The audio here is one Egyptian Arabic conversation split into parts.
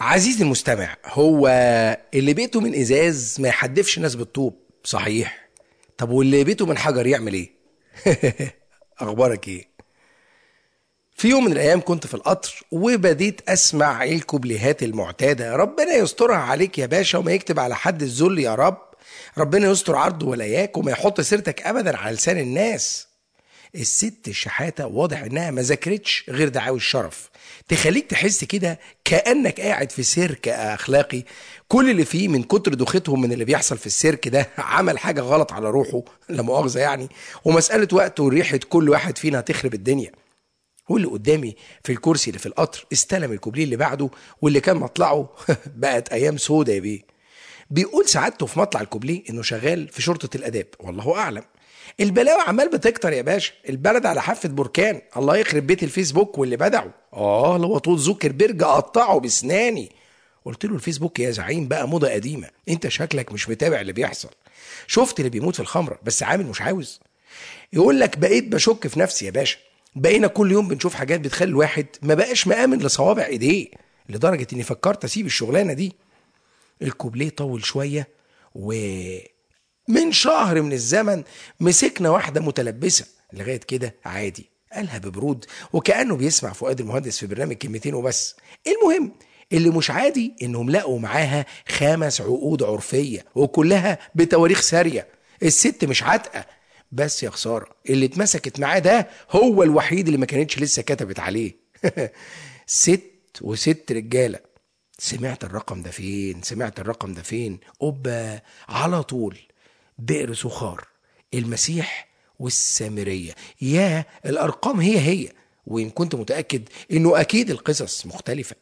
عزيزي المستمع هو اللي بيته من ازاز ما يحدفش ناس بالطوب صحيح طب واللي بيته من حجر يعمل ايه اخبارك ايه في يوم من الايام كنت في القطر وبديت اسمع الكوبليهات المعتاده ربنا يسترها عليك يا باشا وما يكتب على حد الذل يا رب ربنا يستر عرضه ولاياك وما يحط سيرتك ابدا على لسان الناس الست الشحاتة واضح انها ما ذاكرتش غير دعاوي الشرف تخليك تحس كده كأنك قاعد في سيرك اخلاقي كل اللي فيه من كتر دوختهم من اللي بيحصل في السيرك ده عمل حاجة غلط على روحه لا مؤاخذة يعني ومسألة وقت وريحة كل واحد فينا هتخرب الدنيا واللي قدامي في الكرسي اللي في القطر استلم الكوبليه اللي بعده واللي كان مطلعه بقت ايام سودة يا بيه بيقول سعادته في مطلع الكوبليه انه شغال في شرطة الاداب والله اعلم البلاوي عمال بتكتر يا باشا البلد على حافة بركان الله يخرب بيت الفيسبوك واللي بدعوا اه لو طول زوكربيرج قطعه بسناني قلت له الفيسبوك يا زعيم بقى موضة قديمة انت شكلك مش متابع اللي بيحصل شفت اللي بيموت في الخمرة بس عامل مش عاوز يقول لك بقيت بشك في نفسي يا باشا بقينا كل يوم بنشوف حاجات بتخلي الواحد ما بقاش مآمن لصوابع ايديه لدرجة اني فكرت اسيب الشغلانة دي الكوبليه طول شوية و من شهر من الزمن مسكنا واحدة متلبسة لغاية كده عادي قالها ببرود وكأنه بيسمع فؤاد المهندس في برنامج كلمتين وبس المهم اللي مش عادي انهم لقوا معاها خمس عقود عرفية وكلها بتواريخ سارية الست مش عاتقة بس يا خسارة اللي اتمسكت معاه ده هو الوحيد اللي ما كانتش لسه كتبت عليه ست وست رجالة سمعت الرقم ده فين سمعت الرقم ده فين أوبا على طول بئر سخار المسيح والسامرية يا الأرقام هي هي وإن كنت متأكد إنه أكيد القصص مختلفة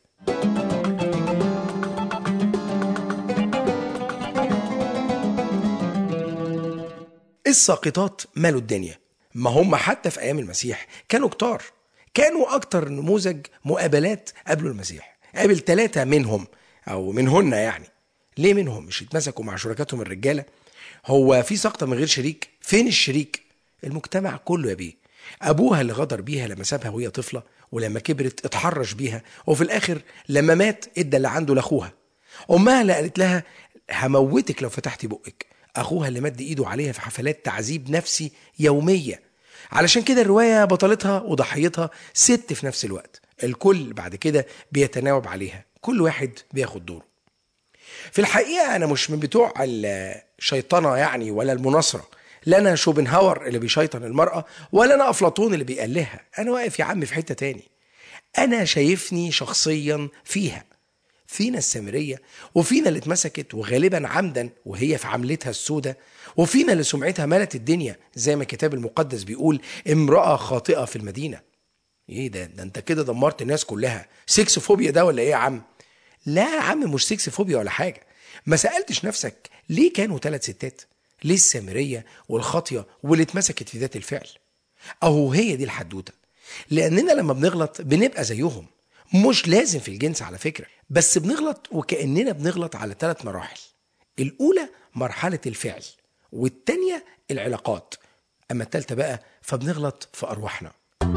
الساقطات مالوا الدنيا ما هم حتى في أيام المسيح كانوا كتار كانوا أكتر نموذج مقابلات قبلوا المسيح قابل ثلاثة منهم أو منهن يعني ليه منهم مش يتمسكوا مع شركاتهم الرجالة هو في سقطة من غير شريك فين الشريك المجتمع كله يا بيه أبوها اللي غدر بيها لما سابها وهي طفلة ولما كبرت اتحرش بيها وفي الآخر لما مات ادى اللي عنده لأخوها أمها اللي قالت لها هموتك لو فتحتي بقك أخوها اللي مد إيده عليها في حفلات تعذيب نفسي يومية علشان كده الرواية بطلتها وضحيتها ست في نفس الوقت الكل بعد كده بيتناوب عليها كل واحد بياخد دوره في الحقيقة أنا مش من بتوع الشيطنة يعني ولا المناصرة لا أنا شوبنهاور اللي بيشيطن المرأة ولا أنا أفلاطون اللي بيقلها أنا واقف يا عم في حتة تاني أنا شايفني شخصيا فيها فينا السامرية وفينا اللي اتمسكت وغالبا عمدا وهي في عملتها السودة وفينا اللي سمعتها ملت الدنيا زي ما الكتاب المقدس بيقول امرأة خاطئة في المدينة ايه ده ده انت كده دمرت الناس كلها سكس فوبيا ده ولا ايه يا عم لا يا عم مش سكس فوبيا ولا حاجة ما سألتش نفسك ليه كانوا ثلاث ستات ليه السامرية والخاطية واللي اتمسكت في ذات الفعل أهو هي دي الحدوتة لأننا لما بنغلط بنبقى زيهم مش لازم في الجنس على فكرة بس بنغلط وكأننا بنغلط على ثلاث مراحل الأولى مرحلة الفعل والتانية العلاقات أما التالتة بقى فبنغلط في أرواحنا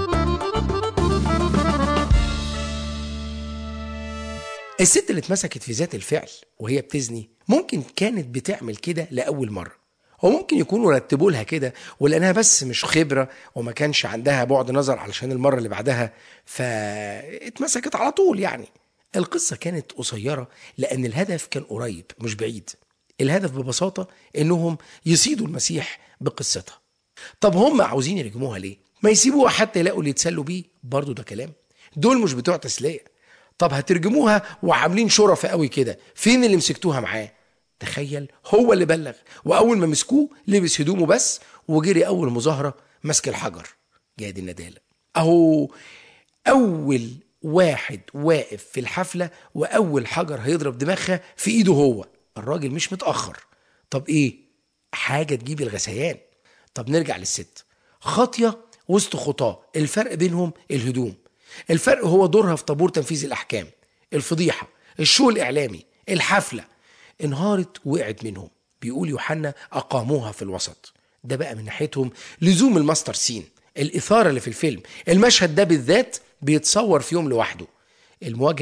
الست اللي اتمسكت في ذات الفعل وهي بتزني ممكن كانت بتعمل كده لأول مرة وممكن يكونوا رتبوا لها كده ولانها بس مش خبره وما كانش عندها بعد نظر علشان المره اللي بعدها فاتمسكت على طول يعني القصه كانت قصيره لان الهدف كان قريب مش بعيد الهدف ببساطه انهم يصيدوا المسيح بقصتها طب هم عاوزين يرجموها ليه ما يسيبوها حتى يلاقوا اللي يتسلوا بيه برضه ده كلام دول مش بتوع تسليه طب هترجموها وعاملين شرفة قوي كده فين اللي مسكتوها معاه تخيل هو اللي بلغ واول ما مسكوه لبس هدومه بس وجري اول مظاهره ماسك الحجر جاد الندالة اهو اول واحد واقف في الحفله واول حجر هيضرب دماغها في ايده هو الراجل مش متاخر طب ايه حاجه تجيب الغثيان طب نرجع للست خاطيه وسط خطاه الفرق بينهم الهدوم الفرق هو دورها في طابور تنفيذ الاحكام الفضيحه الشو الاعلامي الحفله انهارت وقعت منهم بيقول يوحنا اقاموها في الوسط ده بقى من ناحيتهم لزوم الماستر سين الاثاره اللي في الفيلم المشهد ده بالذات بيتصور في يوم لوحده المواجهه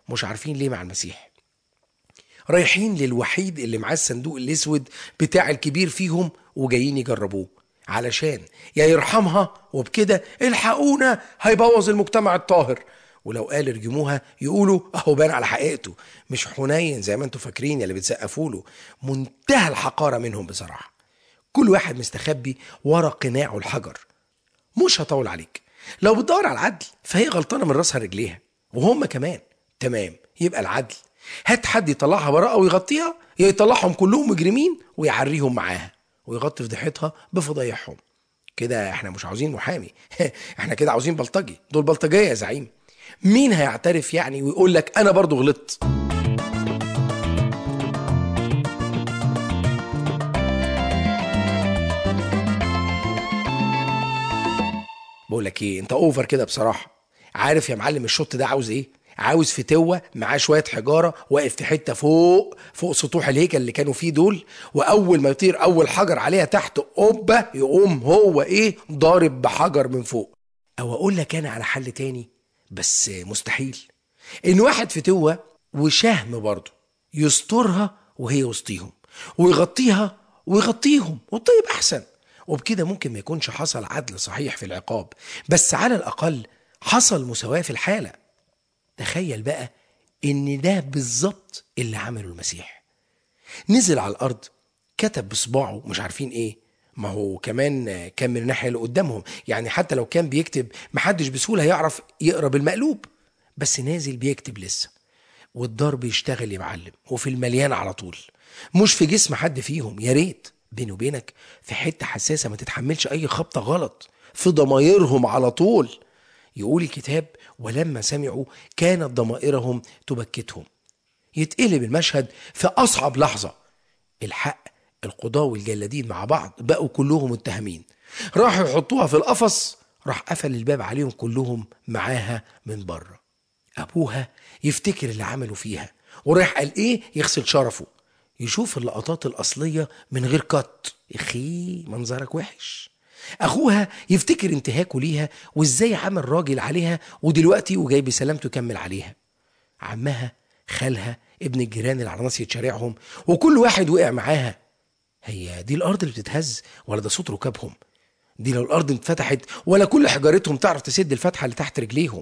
مش عارفين ليه مع المسيح رايحين للوحيد اللي معاه الصندوق الاسود بتاع الكبير فيهم وجايين يجربوه علشان يا يرحمها وبكده الحقونا هيبوظ المجتمع الطاهر ولو قال ارجموها يقولوا اهو بان على حقيقته مش حنين زي ما انتوا فاكرين اللي بتسقفوا له منتهى الحقاره منهم بصراحه كل واحد مستخبي ورا قناعه الحجر مش هطول عليك لو بتدور على العدل فهي غلطانه من راسها رجليها وهم كمان تمام يبقى العدل هات حد يطلعها براءه ويغطيها يا يطلعهم كلهم مجرمين ويعريهم معاها ويغطي فضيحتها بفضايحهم كده احنا مش عاوزين محامي احنا كده عاوزين بلطجي دول بلطجيه يا زعيم مين هيعترف يعني ويقول لك انا برضو غلطت بقول لك ايه انت اوفر كده بصراحه عارف يا معلم الشوط ده عاوز ايه عاوز فتوة معاه شوية حجارة واقف في حتة فوق فوق سطوح الهيكل اللي كانوا فيه دول وأول ما يطير أول حجر عليها تحت قبة يقوم هو إيه ضارب بحجر من فوق أو أقول لك أنا على حل تاني بس مستحيل إن واحد فتوة وشهم برضه يسترها وهي وسطيهم ويغطيها ويغطيهم والطيب أحسن وبكده ممكن ما يكونش حصل عدل صحيح في العقاب بس على الأقل حصل مساواة في الحالة تخيل بقى ان ده بالظبط اللي عمله المسيح نزل على الارض كتب بصباعه مش عارفين ايه ما هو كمان كان من الناحيه اللي قدامهم يعني حتى لو كان بيكتب محدش بسهوله هيعرف يقرا بالمقلوب بس نازل بيكتب لسه والضرب يشتغل يا معلم وفي المليان على طول مش في جسم حد فيهم يا ريت بيني وبينك في حته حساسه ما تتحملش اي خبطه غلط في ضمايرهم على طول يقول الكتاب ولما سمعوا كانت ضمائرهم تبكتهم يتقلب المشهد في أصعب لحظة الحق القضاة والجلادين مع بعض بقوا كلهم متهمين راحوا يحطوها في القفص راح قفل الباب عليهم كلهم معاها من بره أبوها يفتكر اللي عملوا فيها ورايح قال إيه يغسل شرفه يشوف اللقطات الأصلية من غير كت إخي منظرك وحش اخوها يفتكر انتهاكه ليها وازاي عمل راجل عليها ودلوقتي وجاي بسلامته يكمل عليها عمها خالها ابن الجيران اللي على ناس يتشارعهم وكل واحد وقع معاها هي دي الارض اللي بتتهز ولا ده صوت ركابهم دي لو الارض اتفتحت ولا كل حجارتهم تعرف تسد الفتحه اللي تحت رجليهم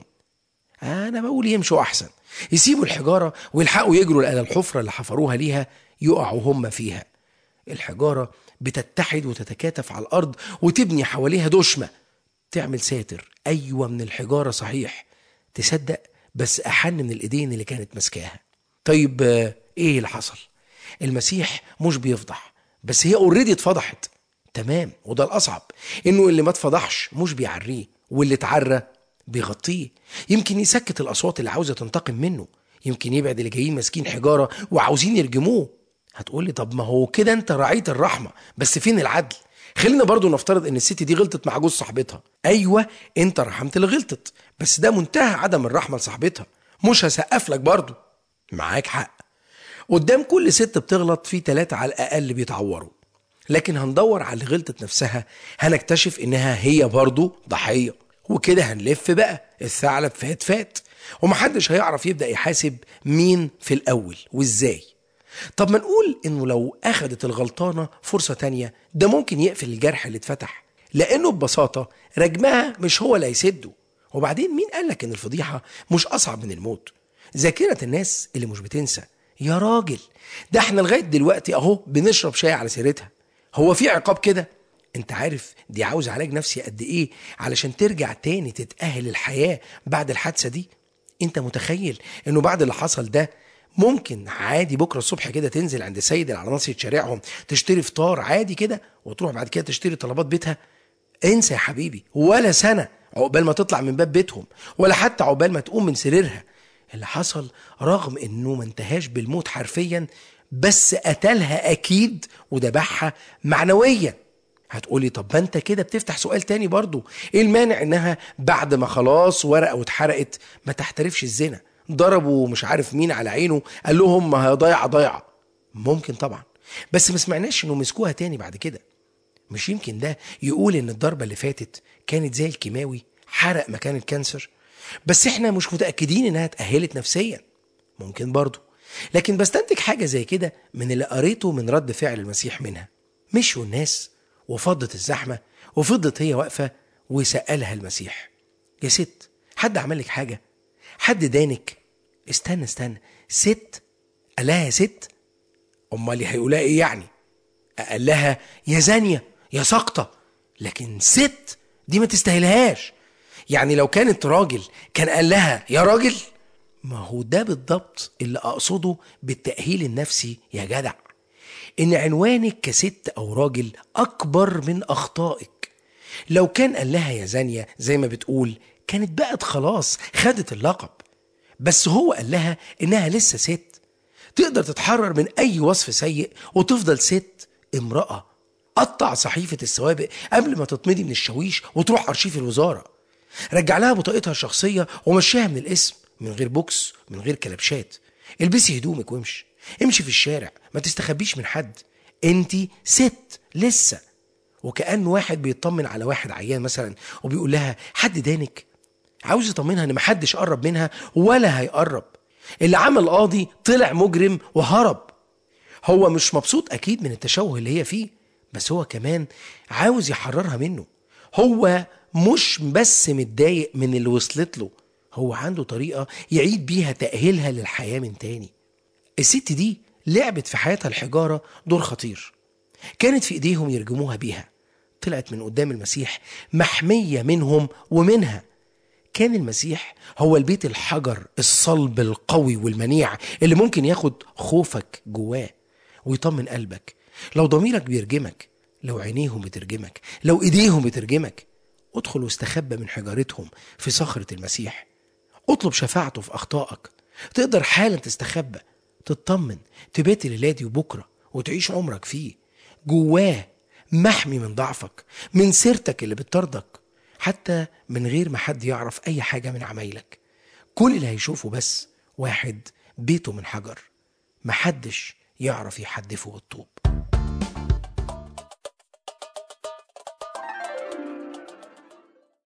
انا بقول يمشوا احسن يسيبوا الحجاره ويلحقوا يجروا على الحفره اللي حفروها ليها يقعوا هم فيها الحجاره بتتحد وتتكاتف على الارض وتبني حواليها دشمه تعمل ساتر ايوه من الحجاره صحيح تصدق بس احن من الايدين اللي كانت ماسكاها طيب ايه اللي حصل المسيح مش بيفضح بس هي اوريدي اتفضحت تمام وده الاصعب انه اللي ما اتفضحش مش بيعريه واللي اتعرى بيغطيه يمكن يسكت الاصوات اللي عاوزه تنتقم منه يمكن يبعد اللي جايين ماسكين حجاره وعاوزين يرجموه هتقول لي طب ما هو كده انت رعيت الرحمه بس فين العدل خلينا برضو نفترض ان الست دي غلطت مع جوز صاحبتها ايوه انت رحمت اللي غلطت بس ده منتهى عدم الرحمه لصاحبتها مش هسقف لك برضو معاك حق قدام كل ست بتغلط في ثلاثة على الأقل بيتعوروا لكن هندور على اللي غلطت نفسها هنكتشف إنها هي برضو ضحية وكده هنلف بقى الثعلب فات فات ومحدش هيعرف يبدأ يحاسب مين في الأول وإزاي طب ما نقول انه لو اخدت الغلطانة فرصة تانية ده ممكن يقفل الجرح اللي اتفتح لانه ببساطة رجمها مش هو اللي هيسده وبعدين مين قالك ان الفضيحة مش اصعب من الموت ذاكرة الناس اللي مش بتنسى يا راجل ده احنا لغاية دلوقتي اهو بنشرب شاي على سيرتها هو في عقاب كده انت عارف دي عاوز علاج نفسي قد ايه علشان ترجع تاني تتأهل الحياة بعد الحادثة دي انت متخيل انه بعد اللي حصل ده ممكن عادي بكره الصبح كده تنزل عند سيد العناصر شارعهم تشتري فطار عادي كده وتروح بعد كده تشتري طلبات بيتها انسى يا حبيبي ولا سنه عقبال ما تطلع من باب بيتهم ولا حتى عقبال ما تقوم من سريرها اللي حصل رغم انه ما انتهاش بالموت حرفيا بس قتلها اكيد وذبحها معنويا هتقولي طب ما انت كده بتفتح سؤال تاني برضو ايه المانع انها بعد ما خلاص ورقه واتحرقت ما تحترفش الزنا ضربوا مش عارف مين على عينه قال لهم ما هي ضايعه ضايعه ممكن طبعا بس ما سمعناش انه مسكوها تاني بعد كده مش يمكن ده يقول ان الضربه اللي فاتت كانت زي الكيماوي حرق مكان الكانسر بس احنا مش متاكدين انها اتاهلت نفسيا ممكن برضه لكن بستنتج حاجة زي كده من اللي قريته من رد فعل المسيح منها مشوا الناس وفضت الزحمة وفضت هي واقفة وسألها المسيح يا ست حد عمل لك حاجة حد دانك استنى استنى ست قال لها يا ست امال هيقولها ايه يعني قال لها يا زانية يا سقطة لكن ست دي ما تستاهلهاش يعني لو كانت راجل كان قال لها يا راجل ما هو ده بالضبط اللي اقصده بالتأهيل النفسي يا جدع ان عنوانك كست او راجل اكبر من اخطائك لو كان قال لها يا زانية زي ما بتقول كانت بقت خلاص خدت اللقب بس هو قال لها انها لسه ست تقدر تتحرر من اي وصف سيء وتفضل ست امرأة قطع صحيفة السوابق قبل ما تتمضي من الشاويش وتروح أرشيف الوزارة رجع لها بطاقتها الشخصية ومشيها من الاسم من غير بوكس من غير كلبشات البسي هدومك وامشي امشي في الشارع ما تستخبيش من حد انت ست لسه وكأن واحد بيطمن على واحد عيان مثلا وبيقول لها حد دانك عاوز يطمنها ان محدش قرب منها ولا هيقرب اللي عمل قاضي طلع مجرم وهرب هو مش مبسوط اكيد من التشوه اللي هي فيه بس هو كمان عاوز يحررها منه هو مش بس متضايق من اللي وصلت له هو عنده طريقة يعيد بيها تأهيلها للحياة من تاني الست دي لعبت في حياتها الحجارة دور خطير كانت في ايديهم يرجموها بيها طلعت من قدام المسيح محمية منهم ومنها كان المسيح هو البيت الحجر الصلب القوي والمنيع اللي ممكن ياخد خوفك جواه ويطمن قلبك لو ضميرك بيرجمك لو عينيهم بترجمك لو ايديهم بترجمك ادخل واستخبى من حجارتهم في صخرة المسيح اطلب شفاعته في اخطائك تقدر حالا تستخبى تطمن تبات الليلة دي وبكرة وتعيش عمرك فيه جواه محمي من ضعفك من سيرتك اللي بتطردك حتى من غير ما حد يعرف أي حاجة من عمايلك كل اللي هيشوفه بس واحد بيته من حجر محدش يعرف يحدفه بالطوب